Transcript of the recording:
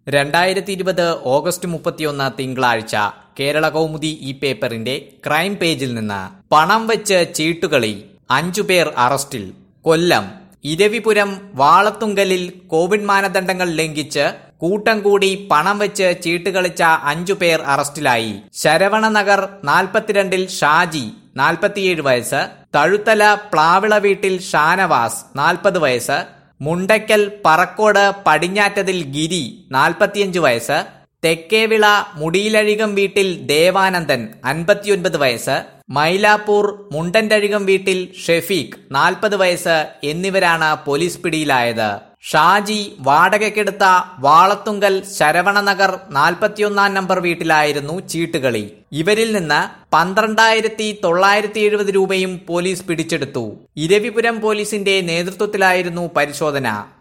രണ്ടായിരത്തി ഇരുപത് ഓഗസ്റ്റ് മുപ്പത്തിയൊന്ന് തിങ്കളാഴ്ച കേരള കൗമുദി ഈ പേപ്പറിന്റെ ക്രൈം പേജിൽ നിന്ന് പണം വെച്ച് ചീട്ടുകളി അഞ്ചുപേർ അറസ്റ്റിൽ കൊല്ലം ഇരവിപുരം വാളത്തുങ്കലിൽ കോവിഡ് മാനദണ്ഡങ്ങൾ ലംഘിച്ച് കൂട്ടം കൂടി പണം വെച്ച് ചീട്ടുകളിച്ച അഞ്ചുപേർ അറസ്റ്റിലായി ശരവണ നഗർ നാൽപ്പത്തിരണ്ടിൽ ഷാജി നാൽപ്പത്തിയേഴ് വയസ്സ് തഴുത്തല പ്ലാവിള വീട്ടിൽ ഷാനവാസ് നാൽപ്പത് വയസ്സ് മുണ്ടയ്ക്കൽ പറക്കോട് പടിഞ്ഞാറ്റതിൽ ഗിരി നാൽപ്പത്തിയഞ്ച് വയസ്സ് തെക്കേവിള മുടിയിലഴികം വീട്ടിൽ ദേവാനന്ദൻ അൻപത്തിയൊൻപത് വയസ്സ് മൈലാപ്പൂർ മുണ്ടൻരഴികം വീട്ടിൽ ഷെഫീഖ് നാൽപ്പത് വയസ്സ് എന്നിവരാണ് പോലീസ് പിടിയിലായത് ഷാജി വാടകയ്ക്കെടുത്ത വാളത്തുങ്കൽ ശരവണനഗർ നാൽപ്പത്തിയൊന്നാം നമ്പർ വീട്ടിലായിരുന്നു ചീട്ടുകളി ഇവരിൽ നിന്ന് പന്ത്രണ്ടായിരത്തി തൊള്ളായിരത്തി എഴുപത് രൂപയും പോലീസ് പിടിച്ചെടുത്തു ഇരവിപുരം പോലീസിന്റെ നേതൃത്വത്തിലായിരുന്നു പരിശോധന